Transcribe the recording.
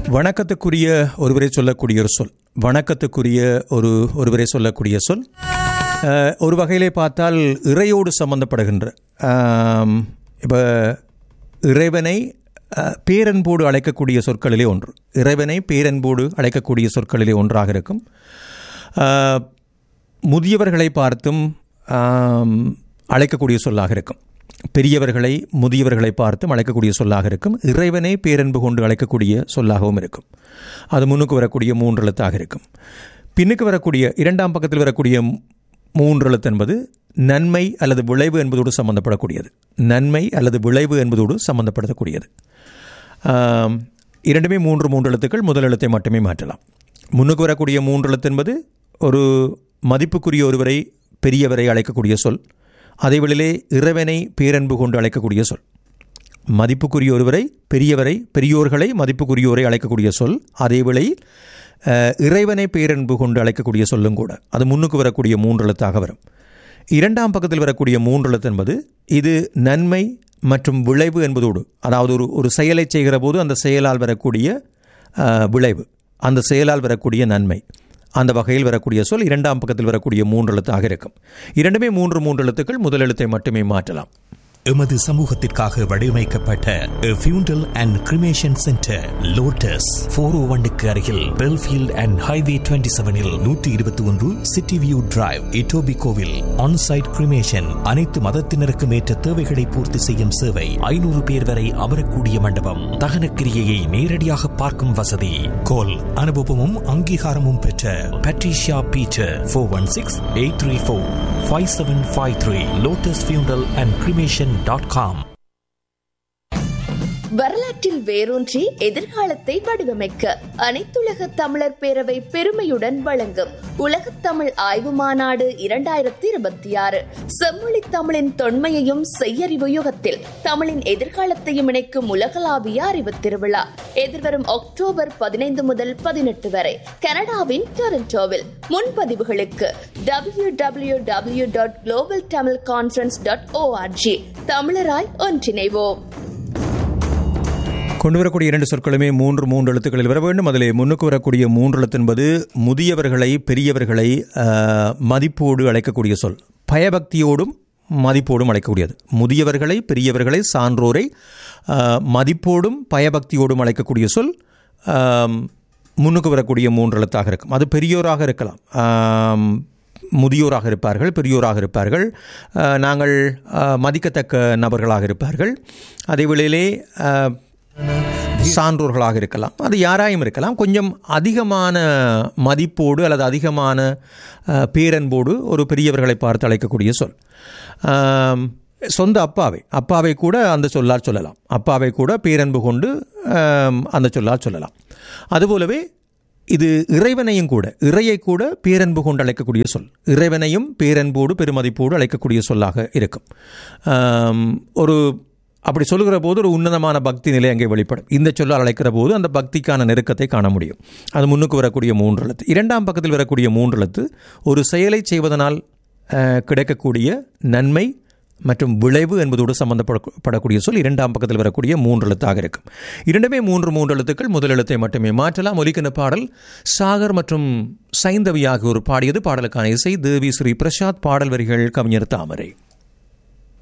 வணக்கத்துக்குரிய ஒருவரை சொல்லக்கூடிய ஒரு சொல் வணக்கத்துக்குரிய ஒரு ஒருவரை சொல்லக்கூடிய சொல் அஹ், ஒரு வகையிலே பார்த்தால் இறையோடு சம்பந்தப்படுகின்ற இப்போ இறைவனை அஹ், பேரன்போடு அழைக்கக்கூடிய சொற்களிலே ஒன்று இறைவனை பேரன்போடு அழைக்கக்கூடிய சொற்களிலே ஒன்றாக இருக்கும் அஹ், முதியவர்களை பார்த்தும் ஆம், அழைக்கக்கூடிய சொல்லாக இருக்கும் பெரியவர்களை முதியவர்களை பார்த்தும் அழைக்கக்கூடிய சொல்லாக இருக்கும் இறைவனை பேரன்பு கொண்டு அழைக்கக்கூடிய சொல்லாகவும் இருக்கும் அது முன்னுக்கு வரக்கூடிய மூன்று எழுத்தாக இருக்கும் பின்னுக்கு வரக்கூடிய இரண்டாம் பக்கத்தில் வரக்கூடிய மூன்று எழுத்து என்பது நன்மை அல்லது விளைவு என்பதோடு சம்பந்தப்படக்கூடியது நன்மை அல்லது விளைவு என்பதோடு சம்பந்தப்படுத்தக்கூடியது ஆம், இரண்டுமே மூன்று மூன்று எழுத்துக்கள் முதல் எழுத்தை மட்டுமே மாற்றலாம் முன்னுக்கு வரக்கூடிய மூன்று எழுத்து என்பது ஒரு மதிப்புக்குரிய ஒருவரை பெரியவரை அழைக்கக்கூடிய சொல் அதேவேளையிலே இறைவனை பேரன்பு கொண்டு அழைக்கக்கூடிய சொல் மதிப்புக்குரிய ஒருவரை பெரியவரை பெரியோர்களை மதிப்புக்குரியோரை அழைக்கக்கூடிய சொல் அதேவேளை அஹ், இறைவனை பேரன்பு கொண்டு அழைக்கக்கூடிய சொல்லும் கூட அது முன்னுக்கு வரக்கூடிய மூன்று எழுத்தாக வரும் இரண்டாம் பக்கத்தில் வரக்கூடிய மூன்று எழுத்து என்பது இது நன்மை மற்றும் விளைவு என்பதோடு அதாவது ஒரு ஒரு செயலை செய்கிற போது அந்த செயலால் வரக்கூடிய அஹ், விளைவு அந்த செயலால் வரக்கூடிய நன்மை அந்த வகையில் வரக்கூடிய சொல் இரண்டாம் பக்கத்தில் வரக்கூடிய மூன்று எழுத்தாக இருக்கும் இரண்டுமே மூன்று மூன்று எழுத்துக்கள் முதல் எழுத்தை மட்டுமே மாற்றலாம் எமது சமூகத்திற்காக வடிவமைக்கப்பட்ட funeral and cremation centre Lotus four O ஒன்னுக்கு அருகில் பெல்ஃபீல்ட் அண்ட் ஹைவே டுவெண்ட்டி செவனில் நூற்றி இருபத்தி ஒன்று சிட்டி வியூ டிரைவ் இட்டோபி கோவில் ஆன்சைட் கிரிமேஷன் அனைத்து மதத்தினருக்கும் ஏற்ற தேவைகளை பூர்த்தி செய்யும் சேவை ஐநூறு பேர் வரை அமரக்கூடிய மண்டபம் தகன கிரியையை நேரடியாக பார்க்கும் வசதி கோல் அனுபவமும் அங்கீகாரமும் பெற்ற Patricia Beecher four one six eight three four five seven five three Lotus funeral and cremation dot com வரலாற்றில் வேரூன்றி எதிர்காலத்தை வடிவமைக்க அனைத்துலக தமிழர் பேரவை பெருமையுடன் வழங்கும் உலகத் தமிழ் ஆய்வு மாநாடு இரண்டாயிரத்தி இருபத்தி ஆறு செம்மொழி தமிழின் தொன்மையையும் செய்யறிவு யுகத்தில் தமிழின் எதிர்காலத்தையும் இணைக்கும் உலகளாவிய அறிவு திருவிழா எதிர்வரும் அக்டோபர் பதினைந்து முதல் பதினெட்டு வரை கனடாவின் டொரண்டோவில் முன்பதிவுகளுக்கு W W W dot global Tamil conference dot org தமிழராய் ஒன்றிணைவோம் கொண்டு வரக்கூடிய இரண்டு சொற்களுமே மூன்று மூன்று எழுத்துக்களில் வர வேண்டும் அதிலே முன்னுக்கு வரக்கூடிய மூன்று எழுத்து என்பது முதியவர்களை பெரியவர்களை ஆஹ், மதிப்போடு அழைக்கக்கூடிய சொல் பயபக்தியோடும் மதிப்போடும் அழைக்கக்கூடியது முதியவர்களை பெரியவர்களை சான்றோரை ஆஹ், மதிப்போடும் பயபக்தியோடும் அழைக்கக்கூடிய சொல் ஆம், முன்னுக்கு வரக்கூடிய மூன்று எழுத்தாக இருக்கும் அது பெரியோராக இருக்கலாம் ஆம், முதியோராக இருப்பார்கள் பெரியோராக இருப்பார்கள் ஆஹ், நாங்கள் ஆஹ், மதிக்கத்தக்க நபர்களாக இருப்பார்கள் அதே வேளையிலே ஆஹ், சான்றோர்களாக இருக்கலாம் அது யாராயும் இருக்கலாம் கொஞ்சம் அதிகமான மதிப்போடு அல்லது அதிகமான அஹ், பேரன்போடு ஒரு பெரியவர்களை பார்த்து அழைக்கக்கூடிய சொல் ஆம், சொந்த அப்பாவை அப்பாவை கூட அந்த சொல்லால் சொல்லலாம் அப்பாவை கூட பேரன்பு கொண்டு ஆம், அந்த சொல்லால் சொல்லலாம் அதுபோலவே இது இறைவனையும் கூட இறையை கூட பேரன்பு கொண்டு அழைக்கக்கூடிய சொல் இறைவனையும் பேரன்போடு பெருமதிப்போடு அழைக்கக்கூடிய சொல்லாக இருக்கும் ஆம், ஒரு அப்படி சொல்லுகிற போது ஒரு உன்னதமான பக்தி நிலை அங்கே வெளிப்படும் இந்த சொல்லால் அழைக்கிற போது அந்த பக்திக்கான நெருக்கத்தை காண முடியும் அது முன்னுக்கு வரக்கூடிய மூன்று எழுத்து இரண்டாம் பக்கத்தில் வரக்கூடிய மூன்று எழுத்து ஒரு செயலை செய்வதனால் அஹ், கிடைக்கக்கூடிய நன்மை மற்றும் விளைவு என்பதோடு சம்பந்தப்படக்கூடிய சொல் இரண்டாம் பக்கத்தில் வரக்கூடிய மூன்று எழுத்தாக இருக்கும் இரண்டுமே மூன்று மூன்று எழுத்துக்கள் முதல் எழுத்தை மட்டுமே மாற்றலாம் ஒலிக்கின பாடல் சாகர் மற்றும் சைந்தவி ஆகியோர் பாடியது பாடலுக்கான இசை தேவி ஸ்ரீ பிரசாத் பாடல் வரிகள் கவிஞர் தாமரை